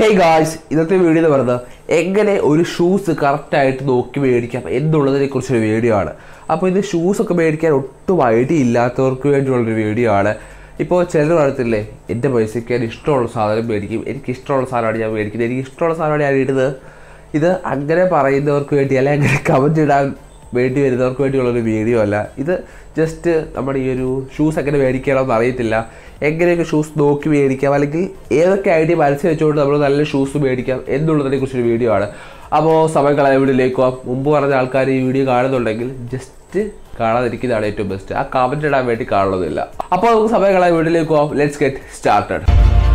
hey guys ഇന്നത്തെ video എന്ന് പറയുന്നത് എങ്ങനെ ഒരു ഷൂസ് കറക്റ്റായിട്ട് നോക്കി മേടിക്കാം എന്നുള്ളതിനെ കുറിച്ചൊരു വീഡിയോ ആണ് അപ്പോൾ ഇത് ഷൂസ് ഒക്കെ മേടിക്കാൻ ഒട്ടും ഐഡിയ ഇല്ലാത്തവർക്ക് വേണ്ടിയുള്ളൊരു വീഡിയോ ആണ് ഇപ്പോൾ ചിലർ പറയത്തില്ലേ എൻ്റെ പൈസയ്ക്ക് ഞാൻ ഇഷ്ടമുള്ള സാധനം മേടിക്കും എനിക്ക് ഇഷ്ടമുള്ള സാധനമാണ് ഞാൻ മേടിക്കുന്നത് എനിക്ക് ഇഷ്ടമുള്ള സാധനമാണ് ഞാൻ ഇടുന്നത് ഇത് അങ്ങനെ പറയുന്നവർക്ക് വേണ്ടി അല്ലെങ്കിൽ അങ്ങനെ കമൻറ്റ് ഇടാൻ വേണ്ടി വരുന്നവർക്ക് വേണ്ടിയുള്ളൊരു വീഡിയോ അല്ല ഇത് ജസ്റ്റ് നമ്മുടെ ഈ ഒരു ഷൂസ് എങ്ങനെ മേടിക്കണമെന്ന് അറിയത്തില്ല എങ്ങനെയൊക്കെ ഷൂസ് നോക്കി മേടിക്കാം അല്ലെങ്കിൽ ഏതൊക്കെ ഐഡിയ മനസ്സിൽ വെച്ചുകൊണ്ട് നമ്മൾ നല്ല ഷൂസ് മേടിക്കാം എന്നുള്ളതിനെ കുറിച്ചൊരു വീഡിയോ ആണ് അപ്പോൾ സമയം കളയാൻ വീഡിയോയിലേക്ക് പോകാം മുമ്പ് പറഞ്ഞ ആൾക്കാർ ഈ വീഡിയോ കാണുന്നുണ്ടെങ്കിൽ ജസ്റ്റ് കാണാതിരിക്കുന്നതാണ് ഏറ്റവും ബെസ്റ്റ് ആ കമൻറ്റ് ഇടാൻ വേണ്ടി കാണുന്നതില്ല അപ്പോൾ നമുക്ക് സമയം കളയാൻ വീഡിയോയിലേക്ക് പോകാം ലെറ്റ്സ് ഗെറ്റ് സ്റ്റാർട്ടഡ്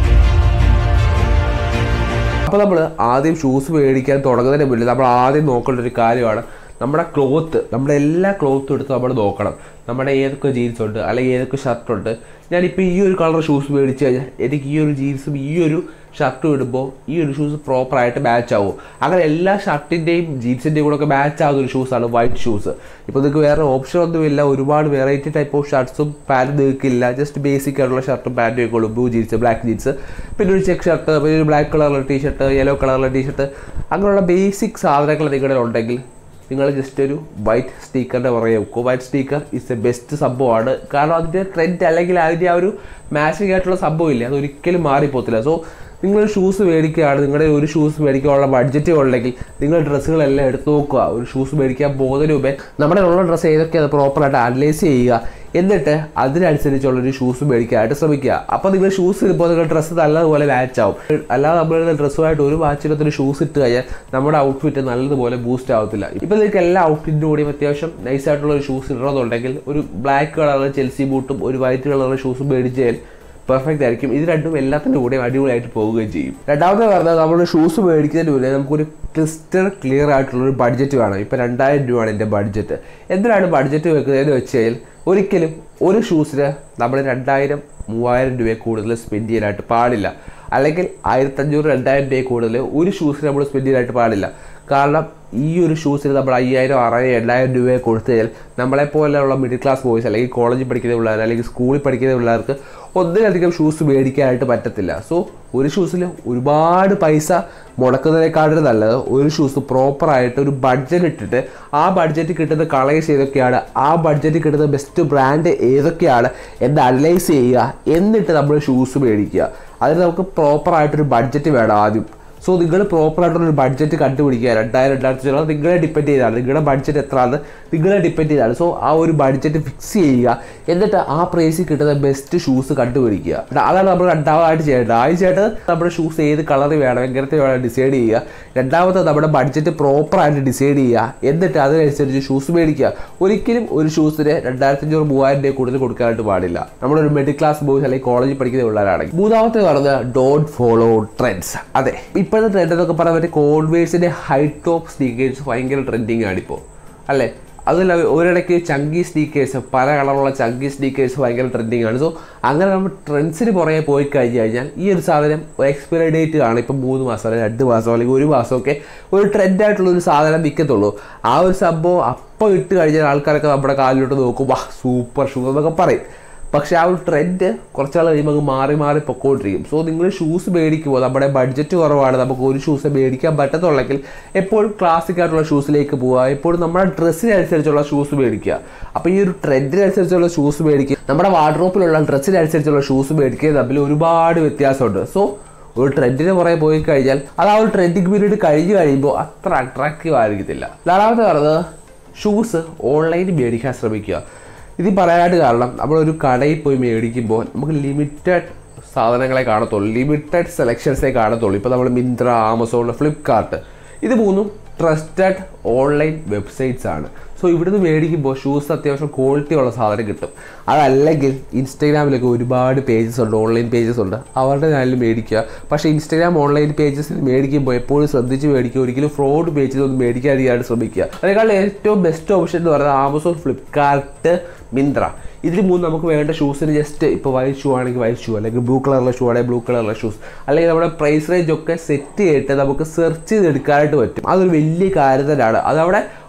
അപ്പോൾ നമ്മൾ ആദ്യം ഷൂസ് മേടിക്കാൻ തുടങ്ങുന്നതിന് മുന്നിൽ നമ്മൾ ആദ്യം നോക്കേണ്ട ഒരു കാര്യമാണ് നമ്മുടെ ക്ലോത്ത് നമ്മുടെ എല്ലാ ക്ലോത്തും എടുത്ത് നമ്മൾ നോക്കണം നമ്മുടെ ഏതൊക്കെ ജീൻസ് ഉണ്ട് അല്ലെങ്കിൽ ഏതൊക്കെ ഷർട്ട് ഉണ്ട് ഞാനിപ്പോൾ ഈ ഒരു കളർ ഷൂസ് മേടിച്ച് കഴിഞ്ഞാൽ എനിക്ക് ഈ ഒരു ജീൻസും ഈ ഒരു ഷർട്ടും ഇടുമ്പോൾ ഈ ഒരു ഷൂസ് പ്രോപ്പറായിട്ട് മാച്ച് ആവും അങ്ങനെ എല്ലാ ഷർട്ടിൻ്റെയും ജീൻസിൻ്റെയും കൂടെ ഒക്കെ മാച്ച് ആവുന്ന ഒരു ഷൂസാണ് വൈറ്റ് ഷൂസ് ഇപ്പോൾ നിങ്ങൾക്ക് വേറെ ഓപ്ഷൻ ഒന്നുമില്ല ഒരുപാട് വെറൈറ്റി ടൈപ്പ് ഓഫ് ഷർട്ട്സും പാൻറ്റും നിങ്ങൾക്കില്ല ജസ്റ്റ് ബേസിക് ആയിട്ടുള്ള ഷർട്ടും പാൻറ്റും ഒക്കെ ഉള്ളൂ ബ്ലൂ ജീൻസ് ബ്ലാക്ക് ജീൻസ് പിന്നെ ഒരു ചെക്ക് ഷർട്ട് പിന്നെ ഒരു ബ്ലാക്ക് കളറിലെ ടീഷർട്ട് യെല്ലോ കളറിലെ ടീഷർട്ട് അങ്ങനെയുള്ള ബേസിക് സാധനങ്ങൾ നിങ്ങളുടെ ഉണ്ടെങ്കിൽ നിങ്ങൾ ജസ്റ്റ് ഒരു വൈറ്റ് സ്റ്റിക്കറിൻ്റെ പുറകെ വെക്കും white sticker is a best സംഭവമാണ് കാരണം അതിൻ്റെ ട്രെൻഡ് അല്ലെങ്കിൽ അതിൻ്റെ ആ ഒരു മാച്ചിങ് ആയിട്ടുള്ള സംഭവമില്ല അത് ഒരിക്കലും മാറിപ്പോത്തില്ല സോ നിങ്ങൾ ഷൂസ് മേടിക്കുകയാണ് നിങ്ങളുടെ ഒരു ഷൂസ് മേടിക്കാനുള്ള ബഡ്ജറ്റ് ഉണ്ടെങ്കിൽ നിങ്ങൾ ഡ്രസ്സുകളെല്ലാം എടുത്ത് നോക്കുക ഒരു ഷൂസ് മേടിക്കാൻ പോകുന്നതിന് മുമ്പേ നമ്മുടെ ഉള്ള ഡ്രസ്സ് ഏതൊക്കെയാണ് പ്രോപ്പറായിട്ട് അനലൈസ് ചെയ്യുക എന്നിട്ട് അതിനനുസരിച്ചുള്ളൊരു ഷൂസ് മേടിക്കാനായിട്ട് ശ്രമിക്കുക അപ്പോൾ നിങ്ങൾ ഷൂസ് ഇടുമ്പോൾ നിങ്ങൾ ഡ്രസ്സ് നല്ലതുപോലെ മാച്ച് ആവും അല്ലാതെ നമ്മൾ ഡ്രസ്സുമായിട്ട് ഒരു മാച്ചിനകത്തൊരു ഷൂസ് ഇട്ട് കഴിഞ്ഞാൽ നമ്മുടെ ഔട്ട്ഫിറ്റ് നല്ലതുപോലെ ബൂസ്റ്റ് ആവത്തില്ല ഇപ്പോൾ നിങ്ങൾക്ക് എല്ലാ ഔട്ട്ഫിറ്റിൻ്റെ കൂടിയും അത്യാവശ്യം നൈസ് ആയിട്ടുള്ള ഒരു ഷൂസ് ഇടണമെന്നുണ്ടെങ്കിൽ ഒരു ബ്ലാക്ക് കളറിലെ ചെൽസി ബൂട്ടും ഒരു വൈറ്റ് കളറിലെ ഷൂസും മേടിച്ചാൽ പെർഫെക്റ്റ് ആയിരിക്കും ഇത് രണ്ടും എല്ലാത്തിൻ്റെ കൂടെയും അടിപൊളിയായിട്ട് പോവുകയും ചെയ്യും രണ്ടാമത്തെ പറഞ്ഞാൽ നമ്മൾ ഷൂസ് മേടിക്കുന്നതിന് മുന്നേ നമുക്കൊരു ക്രിസ്റ്റൽ ക്ലിയർ ആയിട്ടുള്ള ഒരു ബഡ്ജറ്റ് വേണം ഇപ്പോൾ രണ്ടായിരം രൂപയാണ് എൻ്റെ ബഡ്ജറ്റ് എന്തിനാണ് ബഡ്ജറ്റ് വെക്കുന്നതെന്ന് വെച്ച് കഴിഞ്ഞാൽ ഒരിക്കലും ഒരു ഷൂസിന് നമ്മൾ രണ്ടായിരം മൂവായിരം രൂപയെ കൂടുതൽ സ്പെൻഡ് ചെയ്യാനായിട്ട് പാടില്ല അല്ലെങ്കിൽ ആയിരത്തഞ്ഞൂറ് രണ്ടായിരം രൂപയെ കൂടുതൽ ഒരു ഷൂസിന് നമ്മൾ സ്പെൻഡ് ചെയ്യാനായിട്ട് പാടില്ല കാരണം ഈ ഒരു ഷൂസിന് നമ്മൾ അയ്യായിരം ആറായിരം എണ്ണായിരം രൂപയെ കൊടുത്തു കഴിഞ്ഞാൽ നമ്മളെപ്പോലെയുള്ള മിഡിൽ ക്ലാസ് ബോയ്സ് അല്ലെങ്കിൽ കോളേജിൽ പഠിക്കുന്ന പിള്ളേർ അല്ലെങ്കിൽ സ്കൂളിൽ പഠിക്കുന്ന പിള്ളേർക്ക് ഒന്നിലധികം ഷൂസ് മേടിക്കാനായിട്ട് പറ്റത്തില്ല സോ ഒരു ഷൂസിൽ ഒരുപാട് പൈസ മുടക്കുന്നതിനേക്കാളും നല്ലത് ഒരു ഷൂസ് പ്രോപ്പറായിട്ട് ഒരു ബഡ്ജറ്റ് ഇട്ടിട്ട് ആ ബഡ്ജറ്റ് കിട്ടുന്ന കളേഴ്സ് ഏതൊക്കെയാണ് ആ ബഡ്ജറ്റ് കിട്ടുന്ന ബെസ്റ്റ് ബ്രാൻഡ് ഏതൊക്കെയാണ് എന്ന് അനലൈസ് ചെയ്യുക എന്നിട്ട് നമ്മൾ ഷൂസ് മേടിക്കുക അതിന് നമുക്ക് പ്രോപ്പറായിട്ടൊരു ബഡ്ജറ്റ് വേണം ആദ്യം സോ നിങ്ങൾ പ്രോപ്പറായിട്ടുള്ളൊരു ബഡ്ജറ്റ് കണ്ടുപിടിക്കുക രണ്ടായിരം രണ്ടായിരത്തി അഞ്ഞൂറ് നിങ്ങളെ ഡിപ്പെൻഡ് ചെയ്താണ് നിങ്ങളുടെ ബഡ്ജറ്റ് എത്രയാണ് നിങ്ങളെ ഡിപ്പെൻഡ് ചെയ്താണ് സോ ആ ഒരു ബഡ്ജറ്റ് ഫിക്സ് ചെയ്യുക എന്നിട്ട് ആ പ്രൈസിൽ കിട്ടുന്ന ബെസ്റ്റ് ഷൂസ് കണ്ടുപിടിക്കുക അതാണ് നമ്മൾ രണ്ടാമതായിട്ട് ചെയ്യേണ്ടത് ആദ്യമായിട്ട് നമ്മുടെ ഷൂസ് ഏത് കളറിൽ വേണം എങ്ങനത്തെ വേണം ഡിസൈഡ് ചെയ്യുക രണ്ടാമത്തെ നമ്മുടെ ബഡ്ജറ്റ് പ്രോപ്പറായിട്ട് ഡിസൈഡ് ചെയ്യുക എന്നിട്ട് അതിനനുസരിച്ച് ഷൂസ് മേടിക്കുക ഒരിക്കലും ഒരു ഷൂസിന് രണ്ടായിരത്തി അഞ്ഞൂറ് മൂവായിരം രൂപ കൂടുതൽ കൊടുക്കാനായിട്ട് പാടില്ല നമ്മളൊരു മിഡിൽ ക്ലാസ് ബോയ്സ് അല്ലെങ്കിൽ കോളേജിൽ പഠിക്കുന്ന പിള്ളേരാണെങ്കിൽ മൂന്നാമത്തെ പറഞ്ഞത് ഡോണ്ട് ഫോളോ ട്രെൻഡ്സ് അതെ ഇപ്പോഴത്തെ ട്രെൻഡ് എന്നൊക്കെ പറയാൻ പറ്റിയ കോൺവേഴ്സിൻ്റെ ഹൈ ടോപ്പ് സ്നീക്കേഴ്സ് ഭയങ്കര ട്രെൻഡിങ് ആണിപ്പോൾ അല്ലേ അതിൽ ഒരിടയ്ക്ക് ചങ്കി സ്നീക്കേഴ്സ് പല കളറുള്ള ചങ്കി സ്നീക്കേഴ്സ് ഭയങ്കര ട്രെൻഡിങ് ആണ് സോ അങ്ങനെ നമ്മൾ ട്രെൻഡ്സിന് പുറകെ പോയി കഴിഞ്ഞ് കഴിഞ്ഞാൽ ഈ ഒരു സാധനം എക്സ്പയറി ഡേറ്റ് ആണ് ഇപ്പം മൂന്ന് മാസം അല്ലെങ്കിൽ രണ്ട് മാസം അല്ലെങ്കിൽ ഒരു മാസമൊക്കെ ഒരു ട്രെൻഡായിട്ടുള്ള ഒരു സാധനം വിൽക്കത്തുള്ളൂ ആ ഒരു സംഭവം അപ്പോൾ ഇട്ട് കഴിഞ്ഞാൽ ആൾക്കാരൊക്കെ നമ്മുടെ കാലിലോട്ട് നോക്കും വാ സൂപ്പർ ഷൂ എന്നൊക്കെ പറയും പക്ഷേ ആ ഒരു ട്രെൻഡ് കുറച്ചാൾ കഴിയുമ്പോൾ അങ്ങ് മാറി മാറി പൊക്കോണ്ടിരിക്കും സോ നിങ്ങൾ ഷൂസ് മേടിക്കുമ്പോൾ നമ്മുടെ ബഡ്ജറ്റ് കുറവാണ് നമുക്ക് ഒരു ഷൂസ് മേടിക്കാൻ പറ്റത്തുള്ളെങ്കിൽ എപ്പോഴും ക്ലാസിക് ആയിട്ടുള്ള ഷൂസിലേക്ക് പോവുക എപ്പോഴും നമ്മുടെ ഡ്രസ്സിനനുസരിച്ചുള്ള ഷൂസ് മേടിക്കുക അപ്പോൾ ഈ ഒരു ട്രെൻഡിനനുസരിച്ചുള്ള ഷൂസ് മേടിക്കുക നമ്മുടെ വാർഡ്രോപ്പിലുള്ള ഡ്രസ്സിനനുസരിച്ചുള്ള ഷൂസ് മേടിക്കുക തമ്മിൽ ഒരുപാട് വ്യത്യാസമുണ്ട് സോ ഒരു ട്രെൻഡിന് പുറകെ പോയി കഴിഞ്ഞാൽ അത് ആ ഒരു ട്രെൻഡിങ് പീരീഡ് കഴിഞ്ഞ് കഴിയുമ്പോൾ അത്ര അട്രാക്റ്റീവ് ആയിരിക്കത്തില്ല നാലാമത്തെ പറഞ്ഞത് ഷൂസ് ഓൺലൈനിൽ മേടിക്കാൻ ശ്രമിക്കുക ഇത് പറയാനായിട്ട് കാരണം നമ്മളൊരു കടയിൽ പോയി മേടിക്കുമ്പോൾ നമുക്ക് ലിമിറ്റഡ് സാധനങ്ങളെ കാണത്തുള്ളൂ ലിമിറ്റഡ് സെലക്ഷൻസേ കാണത്തുള്ളൂ ഇപ്പോൾ നമ്മൾ മിന്ത്ര ആമസോൺ ഫ്ലിപ്കാർട്ട് ഇത് മൂന്നും ട്രസ്റ്റഡ് ഓൺലൈൻ വെബ്സൈറ്റ്സ് ആണ് സോ ഇവിടുന്ന് മേടിക്കുമ്പോൾ ഷൂസ് അത്യാവശ്യം ക്വാളിറ്റി ഉള്ള സാധനം കിട്ടും അതല്ലെങ്കിൽ ഇൻസ്റ്റാഗ്രാമിലൊക്കെ ഒരുപാട് പേജസ് ഉണ്ട് ഓൺലൈൻ പേജസ് ഉണ്ട് അവരുടെ ചാനലിൽ മേടിക്കുക പക്ഷേ ഇൻസ്റ്റാഗ്രാം ഓൺലൈൻ പേജസിൽ മേടിക്കുമ്പോൾ എപ്പോഴും ശ്രദ്ധിച്ച് മേടിക്കുക ഒരിക്കലും ഫ്രോഡ് പേജസ് ഒന്നും മേടിക്കാതിരിക്കാണ്ട് ശ്രമിക്കുക അതിനേക്കാൾ ഏറ്റവും ബെസ്റ്റ് ഓപ്ഷൻ എന്ന് പറയുന്നത് ആമസോൺ ഫ്ലിപ്കാർട്ട് മിന്ത്ര ഇതിൽ മൂന്ന് നമുക്ക് വേണ്ട ഷൂസിന് ജസ്റ്റ് ഇപ്പോൾ വൈറ്റ് ഷൂ ആണെങ്കിൽ വൈറ്റ് ഷൂ അല്ലെങ്കിൽ ബ്ലൂ കളറിലെ ഷൂ ആണെങ്കിൽ ബ്ലൂ കളറിലെ ഷൂസ് അല്ലെങ്കിൽ നമ്മുടെ പ്രൈസ് റേഞ്ച് ഒക്കെ സെറ്റ് ചെയ്തിട്ട് നമുക്ക് സെർച്ച് ചെയ്ത് എടുക്കാനായിട്ട് പറ്റും അതൊരു വലിയ കാര്യം തന്നെയാണ് അതവിടെ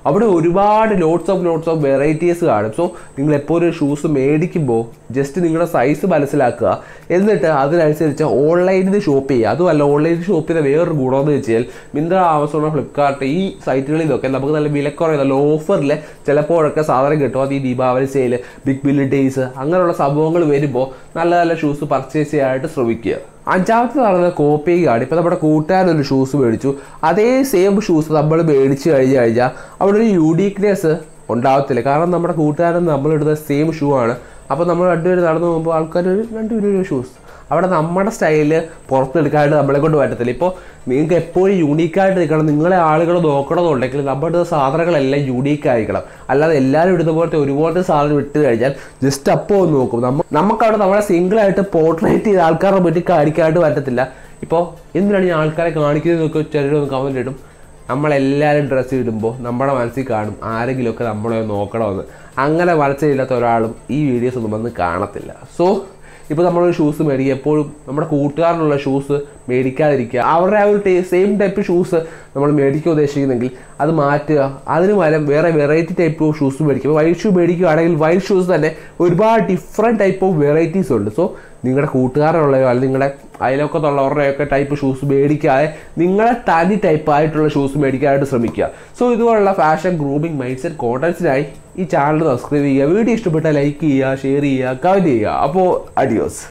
അവിടെ ഒരുപാട് lots of lots of varieties കാണും സോ നിങ്ങൾ എപ്പോഴും ഒരു ഷൂസ് മേടിക്കുമ്പോൾ ജസ്റ്റ് നിങ്ങളുടെ സൈസ് മനസ്സിലാക്കുക എന്നിട്ട് അതിനനുസരിച്ച് ഓൺലൈനിൽ നിന്ന് ഷോപ്പ് ചെയ്യുക അതുമല്ല ഓൺലൈനിൽ ഷോപ്പ് ചെയ്ത വേറൊരു ഗുണമെന്ന് വെച്ചാൽ മിന്ത്ര ആമസോൺ ഫ്ലിപ്കാർട്ട് ഈ സൈറ്റുകളിൽ നിന്നൊക്കെ നമുക്ക് നല്ല വിലക്കുറവ് നല്ല ഓഫറിൽ ചിലപ്പോഴൊക്കെ സാധനം കിട്ടും അത് ഈ Deepavali sale big billion days അങ്ങനെയുള്ള സംഭവങ്ങൾ വരുമ്പോൾ നല്ല നല്ല ഷൂസ് പർച്ചേസ് ചെയ്യാനായിട്ട് ശ്രമിക്കുക അഞ്ചാമത്തെ നടന്നത് കോപ്പിയിങ് ആണ് ഇപ്പോൾ നമ്മുടെ കൂട്ടുകാരൻ ഒരു ഷൂസ് മേടിച്ചു അതേ സെയിം ഷൂസ് നമ്മൾ മേടിച്ച് കഴിഞ്ഞ് കഴിഞ്ഞാൽ അവിടെ ഒരു യൂണീക്നെസ് ഉണ്ടാവത്തില്ല കാരണം നമ്മുടെ കൂട്ടുകാരൻ നമ്മളെടുത്ത സെയിം ഷൂ ആണ് അപ്പോൾ നമ്മൾ രണ്ടുപേരും നടന്നു പോകുമ്പോൾ ആൾക്കാർ ഒരു രണ്ടുപേരും ഒരു ഷൂസ് അവിടെ നമ്മുടെ സ്റ്റൈല് പുറത്തെടുക്കാണ്ട് നമ്മളെ കൊണ്ട് പറ്റത്തില്ല ഇപ്പോൾ നിങ്ങൾക്ക് എപ്പോഴും യൂണീക്കായിട്ട് നിൽക്കണം നിങ്ങളെ ആളുകൾ നോക്കണമെന്നുണ്ടെങ്കിൽ നമ്മുടെ സാധനങ്ങളെല്ലാം യൂണീക്ക് ആയിരിക്കണം അല്ലാതെ എല്ലാവരും ഇടുന്ന പോലത്തെ ഒരുപോലത്തെ സാധനം ഇട്ട് കഴിഞ്ഞാൽ ജസ്റ്റ് അപ്പോൾ ഒന്ന് നോക്കും നമ്മ നമുക്കവിടെ നമ്മളെ സിംഗിളായിട്ട് പോർട്രേറ്റ് ചെയ്ത ആൾക്കാരുടെ പറ്റി കാണിക്കാനായിട്ട് പറ്റത്തില്ല ഇപ്പോൾ എന്തിനാണ് ഈ ആൾക്കാരെ കാണിക്കുന്നതെന്നൊക്കെ ചിലരൊന്ന് കമൻറ്റ് ഇടും നമ്മളെല്ലാവരും ഡ്രസ്സ് ഇടുമ്പോൾ നമ്മുടെ മനസ്സിൽ കാണും ആരെങ്കിലുമൊക്കെ നമ്മളെ നോക്കണമെന്ന് അങ്ങനെ മനസ്സിലില്ലാത്ത ഒരാളും ഈ വീഡിയോസ് ഒന്നും വന്ന് കാണത്തില്ല സോ ഇപ്പോൾ നമ്മളൊരു ഷൂസ് മേടിക്കുക എപ്പോഴും നമ്മുടെ കൂട്ടുകാരനുള്ള ഷൂസ് മേടിക്കാതിരിക്കുക അവരുടെ ആ ഒരു സെയിം ടൈപ്പ് ഷൂസ് നമ്മൾ മേടിക്കുക ഉദ്ദേശിക്കുന്നെങ്കിൽ അത് മാറ്റുക അതിന് പകരം വേറെ വെറൈറ്റി ടൈപ്പ് ഓഫ് ഷൂസ് മേടിക്കുക വൈറ്റ് ഷൂ മേടിക്കുകയാണെങ്കിൽ വൈറ്റ് ഷൂസ് തന്നെ ഒരുപാട് ഡിഫറെൻറ്റ് ടൈപ്പ് ഓഫ് വെറൈറ്റീസ് ഉണ്ട് സോ നിങ്ങളുടെ കൂട്ടുകാരുള്ളയോ അല്ലെങ്കിൽ നിങ്ങളുടെ അയലൊക്കത്തുള്ളവരുടെയൊക്കെ ടൈപ്പ് ഷൂസ് മേടിക്കാതെ നിങ്ങളെ തനി ടൈപ്പ് ആയിട്ടുള്ള ഷൂസ് മേടിക്കാനായിട്ട് ശ്രമിക്കുക സോ ഇതുപോലുള്ള ഫാഷൻ ഗ്രൂമിങ് മൈൻഡ് സെറ്റ് കോണ്ടൻസിനായി ഈ ചാനൽ സബ്സ്ക്രൈബ് ചെയ്യുക വീഡിയോ ഇഷ്ടപ്പെട്ടാൽ ലൈക്ക് ചെയ്യുക ഷെയർ ചെയ്യുക കമൻറ്റ് ചെയ്യുക അപ്പോൾ അഡിയോസ്